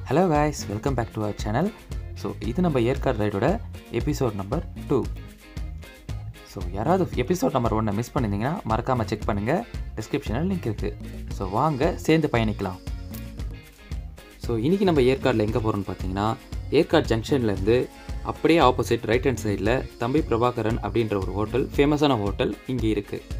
Hello guys welcome back to our channel so இது நம்ம ஏற்காடு ரைடோட எபிசோட் நம்பர் டூ ஸோ யாராவது எபிசோட் நம்பர் ஒன்றை மிஸ் பண்ணியிருந்தீங்கன்னா மறக்காமல் செக் பண்ணுங்கள் டிஸ்கிரிப்ஷனில் லிங்க் இருக்குது ஸோ வாங்க சேர்ந்து பயணிக்கலாம் ஸோ இன்றைக்கி நம்ம ஏற்காடில் எங்கே போகிறோம்னு பார்த்தீங்கன்னா ஏற்காடு ஜங்ஷன்லேருந்து அப்படியே ஆப்போசிட் ரைட் ஹேண்ட் சைடில் தம்பி பிரபாகரன் அப்படின்ற ஒரு ஹோட்டல் ஃபேமஸான ஹோட்டல் இங்கே இருக்குது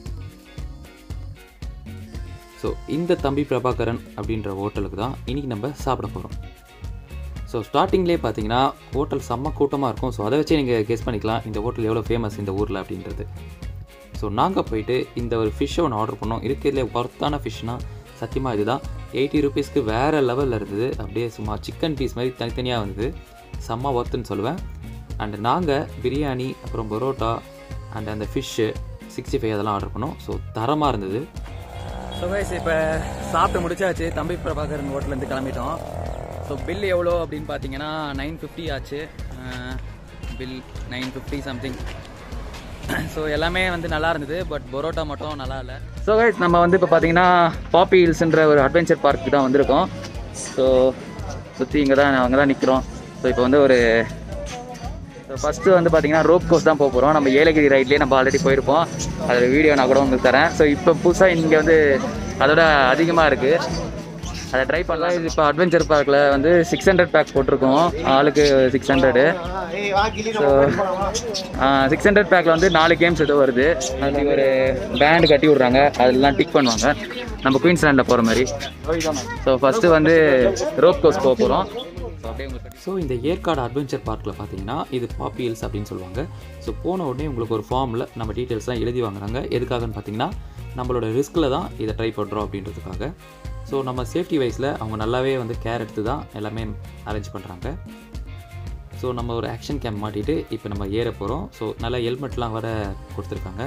ஸோ இந்த தம்பி பிரபாகரன் அப்படின்ற ஹோட்டலுக்கு தான் இன்றைக்கி நம்ம சாப்பிட போகிறோம் ஸோ ஸ்டார்டிங்லேயே பார்த்தீங்கன்னா ஹோட்டல் செம்ம கூட்டமாக இருக்கும் ஸோ அதை வச்சே நீங்கள் கெஸ் பண்ணிக்கலாம் இந்த ஹோட்டல் எவ்வளோ ஃபேமஸ் இந்த ஊரில் அப்படின்றது ஸோ நாங்கள் போயிட்டு இந்த ஒரு ஃபிஷ்ஷை ஒன்று ஆர்டர் பண்ணோம் இருக்கிறதுலே ஒர்த்தான ஃபிஷ்னா சத்தியமாக இதுதான் எயிட்டி ருபீஸ்க்கு வேறு லெவலில் இருந்தது அப்படியே சும்மா சிக்கன் பீஸ் மாதிரி தனித்தனியாக வந்தது செம்ம ஒர்த்துன்னு சொல்லுவேன் அண்ட் நாங்கள் பிரியாணி அப்புறம் பரோட்டா அண்ட் அந்த ஃபிஷ்ஷு சிக்ஸ்டி ஃபைவ் அதெல்லாம் ஆர்டர் பண்ணோம் ஸோ தரமாக இருந்தது ஸோ கைஸ் இப்போ சாப்பிட்டு முடிச்சாச்சு தம்பி பிரபாகரன் ஹோட்டலேருந்து கிளம்பிட்டோம் ஸோ பில் எவ்வளோ அப்படின்னு பார்த்தீங்கன்னா நைன் ஃபிஃப்டி ஆச்சு bill nine fifty something so எல்லாமே வந்து நல்லா இருந்தது பட் பரோட்டா மட்டும் நல்லா இல்லை ஸோ கைஸ் நம்ம வந்து இப்போ பார்த்தீங்கன்னா பாப்பி ஹில்ஸ்ன்ற ஒரு அட்வென்ச்சர் பார்க்கு தான் வந்திருக்கோம் ஸோ சுற்றி இங்கே தான் அங்கே தான் நிற்கிறோம் ஸோ இப்போ வந்து ஒரு ஸோ ஃபஸ்ட்டு வந்து பார்த்தீங்கன்னா ரோப் கோர்ஸ் தான் போக போகிறோம் நம்ம ஏலகிரி ரைட்லேயே நம்ம ஆல்ரெடி போயிருப்போம் அதில் வீடியோ நான் கூட உங்களுக்கு தரேன் ஸோ இப்போ புதுசாக இங்கே வந்து அதோட அதிகமாக இருக்குது அதை ட்ரை பண்ணலாம் இது இப்போ அட்வென்ச்சர் பார்க்கில் வந்து சிக்ஸ் ஹண்ட்ரட் பேக் போட்டிருக்கோம் ஆளுக்கு six hundred so six hundred பேக்கில் வந்து நாலு கேம்ஸ் ஏதோ வருது அது ஒரு பேண்டு கட்டி விட்றாங்க அதெல்லாம் டிக் பண்ணுவாங்க நம்ம குயின்ஸ்லாண்டில் போகிற மாதிரி ஸோ ஃபஸ்ட்டு வந்து ரோப் கோர்ஸ் போக போகிறோம் ஸோ அப்படியே உங்களுக்கு ஸோ இந்த ஏற்காடு அட்வென்ச்சர் பார்க்கில் பார்த்தீங்கன்னா இது பாப்பி ஹில்ஸ் அப்படின்னு சொல்லுவாங்க ஸோ போன உடனே உங்களுக்கு ஒரு ஃபார்மில் நம்ம டீட்டெயில்ஸ்லாம் எழுதி வாங்குறாங்க எதுக்காகன்னு பார்த்தீங்கன்னா நம்மளோட ரிஸ்கில் தான் இதை ட்ரை பண்ணுறோம் அப்படின்றதுக்காக ஸோ நம்ம சேஃப்டி வைஸில் அவங்க நல்லாவே வந்து கேர் எடுத்து தான் எல்லாமே அரேஞ்ச் பண்ணுறாங்க ஸோ நம்ம ஒரு ஆக்ஷன் கேம்ப் மாட்டிட்டு இப்போ நம்ம ஏற போகிறோம் ஸோ நல்ல ஹெல்மெட்லாம் வர கொடுத்துருக்காங்க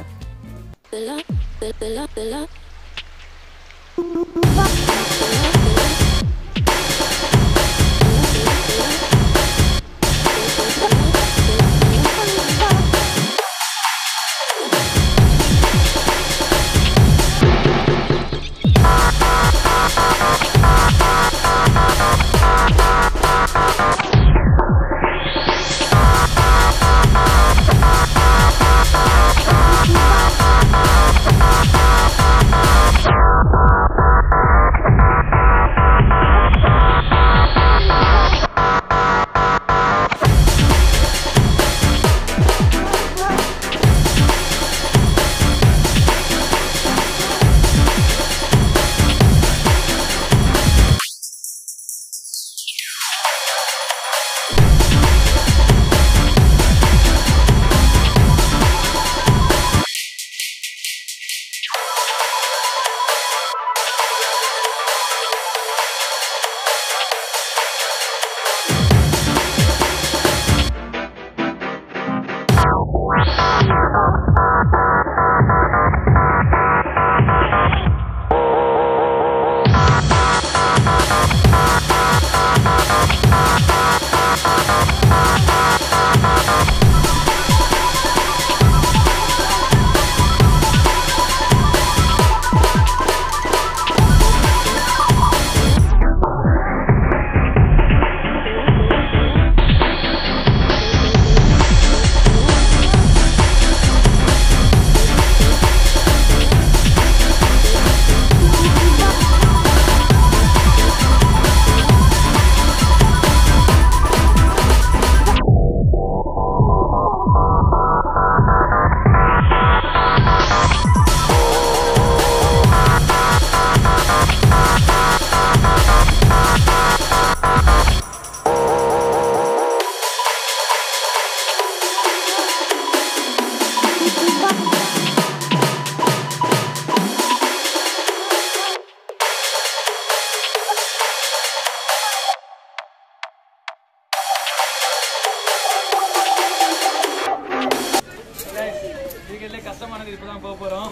இதுக்கெல்லாம் கஷ்டமானது இப்போ தான் போக போகிறோம்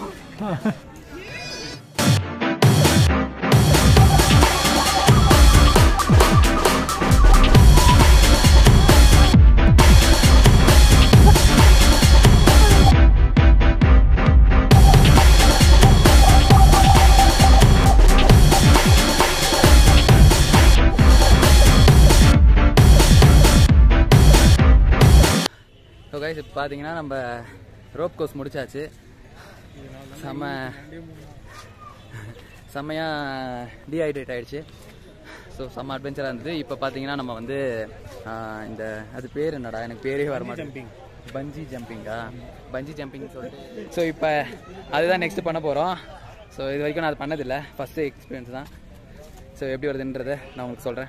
Thank பார்த்தீங்கன்னா நம்ம ரோப் கோர்ஸ் முடிச்சாச்சு செம்ம செம்மையாக டீஹைட்ரேட் ஆயிடுச்சு ஸோ செம்ம அட்வென்ச்சராக இருந்தது இப்போ பார்த்தீங்கன்னா நம்ம வந்து ஆஹ், இந்த அது பேர் என்னடா எனக்கு பேரே வர மாட்டேங்குது பஞ்சி ஜம்பிங்கா பஞ்சி ஜம்பிங் சொல்லிட்டு ஸோ இப்போ அதுதான் நெக்ஸ்ட் பண்ண போகிறோம் ஸோ இது வரைக்கும் நான் அது பண்ணதில்லை ஃபஸ்ட்டு எக்ஸ்பீரியன்ஸ் தான் ஸோ எப்படி வருதுன்றதை நான் உங்களுக்கு சொல்கிறேன்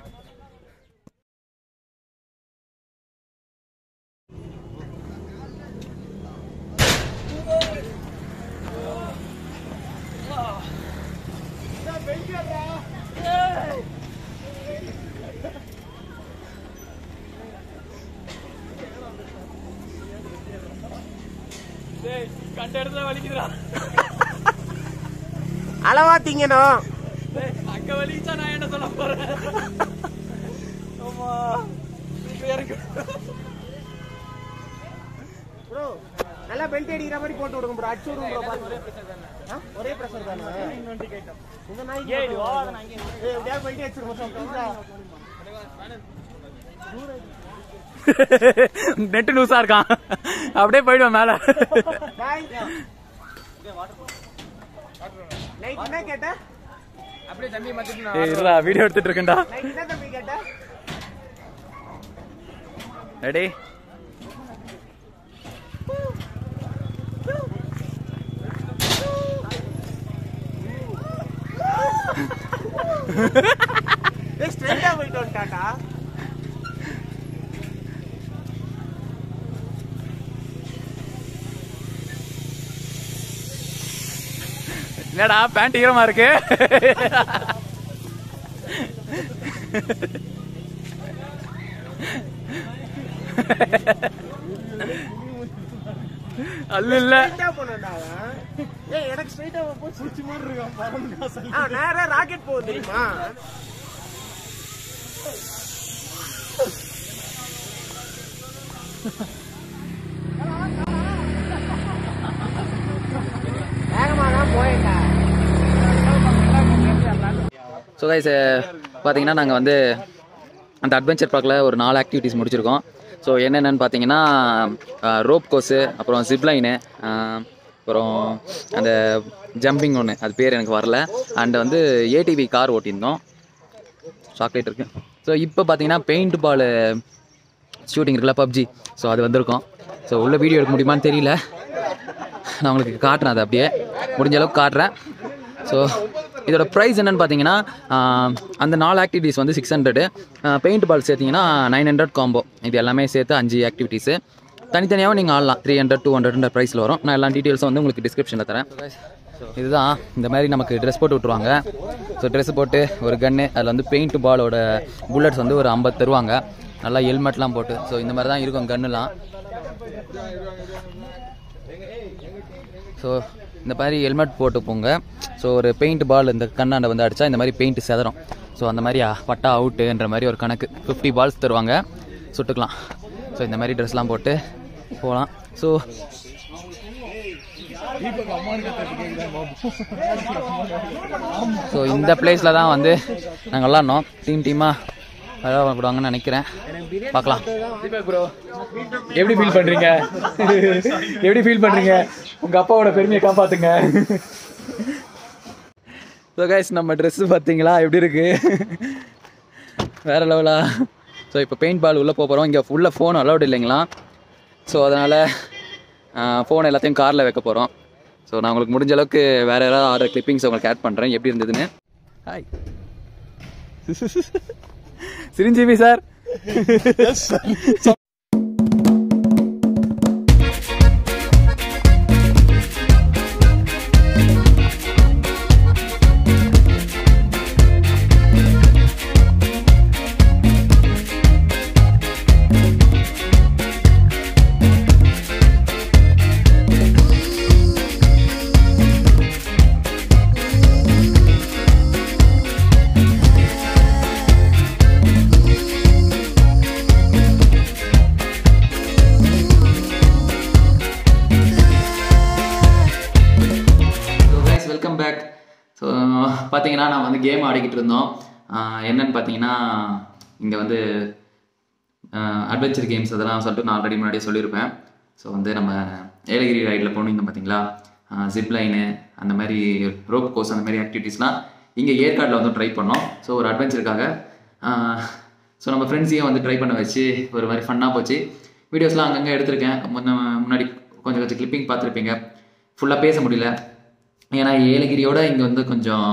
கண்ட இடத்துல வலிக்குதுடா அளவா திங்கணும் அங்க வலிச்சா நான் என்ன சொல்ல போறேன் ஆமா இப்ப இறங்கு ப்ரோ நல்லா பெல்ட் அடிக்கிற மாதிரி போட்டு விடுங்க ப்ரோ அடிச்சு விடுங்க ப்ரோ ஆ? ஒரே பிரஷர் தானே இந்த நாய்க்கு ஏய் எப்படியா பெல்ட் அடிச்சிருங்க நெட் லூசா இருக்கான் அப்படியே போயிடுவேன் மேல நைட் என்ன கேட்ட ஏய், இருடா வீடியோ எடுத்துட்டு இருக்கேன்டா நைட் என்ன தம்பி கேட்ட ரெடி ஏய் ஸ்ட்ரைட்டா போயிட்டு வந்துட்டாடா என்னடா பேண்ட் ஈரமா இருக்கு அல்ல இல்ல ஸ்ட்ரைட்டா போனடா அவன் ஏய் எனக்கு ஸ்ட்ரைட்டா போ சுச்சி மாதிரி இருக்கான் பறந்து ஆ நேரா ராக்கெட் போகுது தெரியுமா வேகமா தான் போயிட்டா ஸோ கைஸ் பார்த்தீங்கன்னா நாங்கள் வந்து அந்த அட்வென்ச்சர் பார்க்கில் ஒரு நாலு ஆக்டிவிட்டீஸ் முடிச்சிருக்கோம் ஸோ என்னென்னு பார்த்தீங்கன்னா ரோப் கோர்ஸு அப்புறம் ஜிப்லைனு அப்புறம் அந்த ஜம்பிங் ஒன்று அது பேர் எனக்கு வரல அண்ட் வந்து ஏடிவி கார் ஓட்டியிருந்தோம் சாக்லேட் இருக்குது ஸோ இப்போ பார்த்தீங்கன்னா பெயிண்ட் பால் ஷூட்டிங் இருக்குல்ல பப்ஜி ஸோ அது வந்திருக்கோம் ஸோ உள்ள வீடியோ எடுக்க முடியுமான்னு தெரியல நான் உங்களுக்கு காட்டுறேன் அதை அப்படியே முடிஞ்ச அளவுக்கு காட்டுறேன் ஸோ இதோட ப்ரைஸ் என்னன்னு பார்த்தீங்கன்னா ஆஹ், அந்த நாலு ஆக்டிவிட்டீஸ் வந்து சிக்ஸ் ஹண்ட்ரடு பெயிண்ட் பால் சேர்த்திங்கன்னா நைன் ஹண்ட்ரட் காம்போ இது எல்லாமே சேர்த்து அஞ்சு ஆக்டிவிட்டீஸு தனித்தனியாகவும் நீங்கள் ஆடலாம் த்ரீ ஹண்ட்ரட் டூ ஹண்ட்ரட்ன்ற ப்ரைஸில் வரும் நான் எல்லா டீட்டெயில்ஸும் வந்து உங்களுக்கு டிஸ்கிரிப்ஷனில் தரேன் இதுதான் இந்த மாதிரி நமக்கு ட்ரெஸ் போட்டு விட்ருவாங்க ஸோ ட்ரெஸ் போட்டு ஒரு கன்று அதில் வந்து பெயிண்ட் பாலோட புல்லட்ஸ் வந்து ஒரு ஐம்பது தருவாங்க நல்லா ஹெல்மெட்லாம் போட்டு ஸோ இந்த மாதிரி தான் இருக்கும் கன்னுலாம் ஸோ இந்த மாதிரி ஹெல்மெட் போட்டு போங்க ஸோ ஒரு பெயிண்ட் பால் இந்த கண்ணாண்ட வந்து அடித்தா இந்த மாதிரி பெயிண்ட் செதறும் ஸோ அந்த மாதிரி ஆ, பட்டா அவுட்டுன்ற மாதிரி ஒரு கணக்கு ஃபிஃப்டி பால்ஸ் தருவாங்க சுட்டுக்கலாம் ஸோ இந்த மாதிரி ட்ரெஸ்லாம் போட்டு போகலாம் ஸோ ஸோ இந்த பிளேஸில் தான் வந்து நாங்கள் விளாட்னோம் டீம் டீமாக விளாடுவாங்கன்னு நினைக்கிறேன் பார்க்கலாம் ப்ரோ எப்படி ஃபீல் பண்றீங்க எப்படி ஃபீல் பண்றீங்க உங்க அப்பாவோட பெருமையை காப்பாத்துங்க ஸோ கைஸ் நம்ம ட்ரெஸ் பார்த்தீங்களா எப்படி இருக்கு வேற லெவலா ஸோ இப்போ பெயிண்ட் பால் உள்ளே போகிறோம் இங்கே ஃபுல்லாக ஃபோன் அலௌட் இல்லைங்களா ஸோ அதனால் ஃபோன் எல்லாத்தையும் காரில் வைக்க போகிறோம் ஸோ நான் உங்களுக்கு முடிஞ்ச அளவுக்கு வேறு யாராவது ஆர்டர் கிளிப்பிங்ஸ் உங்களுக்கு ஆட் பண்ணுறேன் எப்படி இருந்ததுன்னு hi Chiranjeevi sir so guys welcome back so பார்த்தீங்கன்னா நான் வந்து கேம் ஆடிக்கிட்டு இருந்தோம் ஆஹ் என்னன்னு பார்த்தீங்கன்னா இங்கே வந்து அட்வென்ச்சர் கேம்ஸ் அதெல்லாம் சொல்லிட்டு நான் ஆல்ரெடி முன்னாடியே சொல்லியிருப்பேன் ஸோ வந்து நம்ம ஏலகிரி ரைடில் போனீங்க பார்த்தீங்களா ஜிப் லைனு அந்த மாதிரி ரோப் கோர்ஸ் அந்த மாதிரி ஆக்டிவிட்டீஸ்லாம் இங்கே ஏற்காடில் வந்து ட்ரை பண்ணோம் ஸோ ஒரு அட்வென்ச்சருக்காக ஸோ நம்ம ஃப்ரெண்ட்ஸையும் வந்து ட்ரை பண்ண வச்சு ஒரு மாதிரி ஃபன்னாக போச்சு வீடியோஸ்லாம் அங்கங்கே எடுத்திருக்கேன் முன்ன முன்னாடி கொஞ்சம் கொஞ்சம் கிளிப்பிங் பார்த்துருப்பீங்க ஃபுல்லாக பேச முடியல ஏன்னா ஏலகிரியோட இங்கே வந்து கொஞ்சம்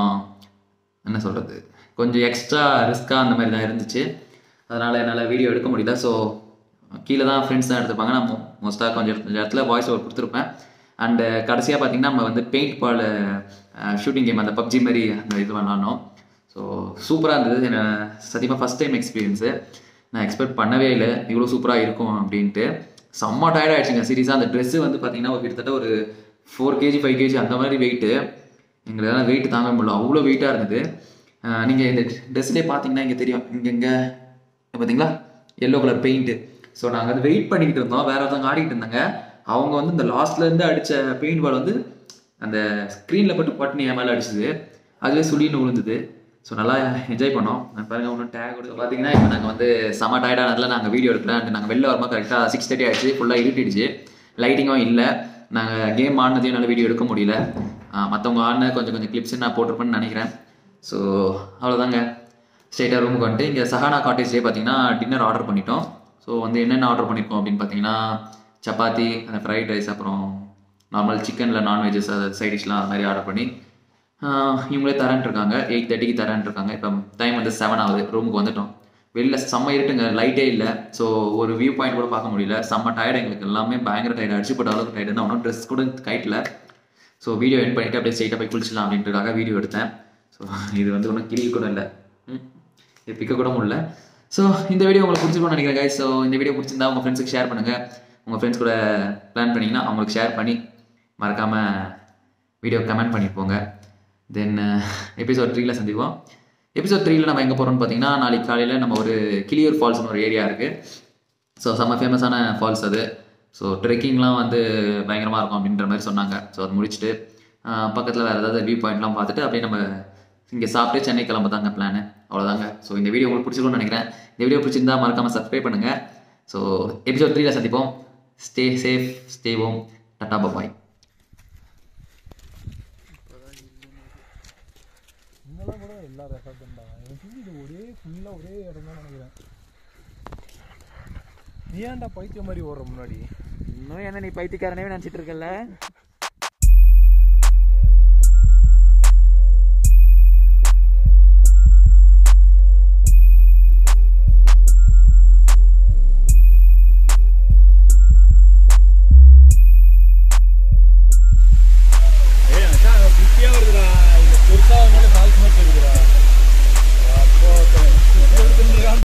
என்ன சொல்கிறது கொஞ்சம் எக்ஸ்ட்ரா ரிஸ்க்காக அந்த மாதிரி தான் இருந்துச்சு அதனால் என்னால் வீடியோ எடுக்க முடியல ஸோ கீழே தான் ஃப்ரெண்ட்ஸ் தான் எடுத்துப்பாங்க நான் மோஸ்ட்டாக கொஞ்சம் இடத்துல- இடத்துல வாய்ஸ் ஓவர் கொடுத்துருப்பேன் அண்டு கடைசியாக பார்த்தீங்கன்னா நம்ம வந்து பெயிண்ட் பால் ஷூட்டிங் கேம் அந்த பப்ஜி மாதிரி அந்த இது விளாண்டோம் ஸோ சூப்பராக இருந்தது எனக்கு சத்தியமாக ஃபஸ்ட் டைம் எக்ஸ்பீரியன்ஸு நான் எக்ஸ்பெக்ட் பண்ணவே இல்லை இவ்வளோ சூப்பராக இருக்கும் அப்படின்ட்டு செம்ம டயர்ட் ஆயிடுச்சுங்க சீரியஸாக அந்த ட்ரெஸ்ஸு வந்து பார்த்தீங்கன்னா ஒரு கிட்டத்தட்ட ஒரு ஃபோர் கேஜி ஃபைவ் கேஜி அந்த மாதிரி வெயிட்டு எங்களால் வெயிட் தாங்க முடியல அவ்வளோ வெயிட்டாக இருந்தது நீங்கள் இந்த ட்ரெஸ்லேயே பார்த்தீங்கன்னா இங்கே தெரியும் இங்கே இங்கே பார்த்தீங்களா எல்லோ கலர் பெயிண்ட்டு ஸோ நாங்கள் வந்து வெயிட் பண்ணிக்கிட்டு இருந்தோம் வேற ஒருத்தவங்க ஆடிக்கிட்டு இருந்தாங்க அவங்க வந்து இந்த லாஸ்ட்ல இருந்து அடித்த பெயிண்ட் பால் வந்து அந்த ஸ்க்ரீனில் பட்டு பட்டுனு என் மேலே அடிச்சுது அதுவே சுழின்னு விழுந்தது ஸோ நல்லா என்ஜாய் பண்ணோம் நான் பாருங்க ஒன்றும் டேக் கொடுத்து பார்த்தீங்கன்னா இப்போ நாங்கள் வந்து செம டயர்டானதில் நாங்கள் வீடியோ எடுக்கல அண்ட் நாங்கள் வெளில வரும்போது கரெக்டாக சிக்ஸ் தேர்ட்டி ஆயிடுச்சு ஃபுல்லாக இருட்டிடுச்சு லைட்டிங்கும் இல்லை நாங்கள் கேம் ஆடினதையும் என்னால் வீடியோ எடுக்க முடியல மற்றவங்க ஆடின கொஞ்சம் கொஞ்சம் கிளிப்ஸ் நான் போட்டிருப்பேன்னு நினைக்கிறேன் ஸோ அவ்வளோதாங்க ஸ்ட்ரெயிட்டாக ரூமுக்கு வந்துட்டு இங்கே சஹானா காட்டேஜ்லேயே பார்த்தீங்கன்னா டின்னர் ஆர்டர் பண்ணிட்டோம் ஸோ வந்து என்னென்ன ஆர்டர் பண்ணியிருக்கோம் அப்படின்னு பார்த்தீங்கன்னா சப்பாத்தி அந்த ஃப்ரைட் ரைஸ் அப்புறம் நார்மல் சிக்கனில் நான்வெஜ்ஜஸ் அது சைட் டிஷ்லாம் அது மாதிரி ஆர்டர் பண்ணி ஆஹ் இவங்களே தரேன்ட்டு இருக்காங்க எயிட் தேர்ட்டிக்கு தரேன்ட்டு இருக்காங்க இப்போ டைம் வந்து செவன் ஆகுது ரூமுக்கு வந்துட்டோம் வெளில செம்ம இருட்டுங்க லைட்டே இல்லை ஸோ ஒரு வியூ பாயிண்ட் கூட பார்க்க முடியல செம்ம டயர்டு எங்களுக்கு எல்லாமே பயங்கர டயர்டு அடிச்சு போட்ட அளவுக்கு டயர்டு நான் ஒன்றும் ட்ரெஸ் கூட கைட்டில் ஸோ வீடியோ எட் பண்ணிவிட்டு அப்படியே ஸ்ட்ரைட்டாக போய் குளிச்சிடலாம் அப்படின்றதுக்காக வீடியோ எடுத்தேன் ஸோ இது வந்து ஒன்றும் கிளில் கூட இல்லை ம். இது பிக்க கூட முடியல ஸோ இந்த வீடியோ உங்களுக்கு பிடிச்சிருக்கும்னு நினைக்கிறேன் guys ஸோ இந்த வீடியோ பிடிச்சிருந்தா உங்கள் ஃப்ரெண்ட்ஸுக்கு ஷேர் பண்ணுங்கள் உங்கள் ஃப்ரெண்ட்ஸ் கூட பிளான் பண்ணிங்கன்னா அவங்களுக்கு ஷேர் பண்ணி மறக்காமல் வீடியோ கமெண்ட் பண்ணிட்டு போங்க தென் எபிசோட் த்ரீல சந்திப்போம் எபிசோட் த்ரீல நம்ம எங்கே போகிறோம்னு பார்த்தீங்கன்னா நாளைக்கு காலையில் நம்ம ஒரு கிளியூர் ஃபால்ஸ்னு ஒரு ஏரியா இருக்குது ஸோ செம்ம ஃபேமஸான ஃபால்ஸ் அது ஸோ ட்ரெக்கிங்லாம் வந்து பயங்கரமாக இருக்கும் அப்படின்ற மாதிரி சொன்னாங்க ஸோ அது முடிச்சுட்டு பக்கத்தில் வேறு ஏதாவது வியூ பாயிண்ட்லாம் பார்த்துட்டு அப்படியே நம்ம இங்கே சாப்பிட்டு சென்னை கிளம்ப தாங்க பிளான் அவ்வளோதாங்க ஸோ இந்த வீடியோ உங்களுக்கு பிடிச்சிருக்கும்னு நினைக்கிறேன் இந்த வீடியோ பிடிச்சிருந்தா மறக்காமல் சப்ஸ்கிரைப் பண்ணுங்கள் ஸோ எபிசோட் த்ரீல சந்திப்போம் stay safe stay home tata bye இங்கெல்லாம் கூட எல்லா ரெசார்ட்டும் தான் எனக்கு தெரிஞ்சு இது ஒரே ஃபுல்லாக ஒரே இடம் தான் நினைக்கிறேன் நீ ஏன்டா பைத்தியம் மாதிரி ஓடுற முன்னாடி இன்னும் என்ன நீ பைத்தியக்காரனே நினச்சிட்டு இருக்கல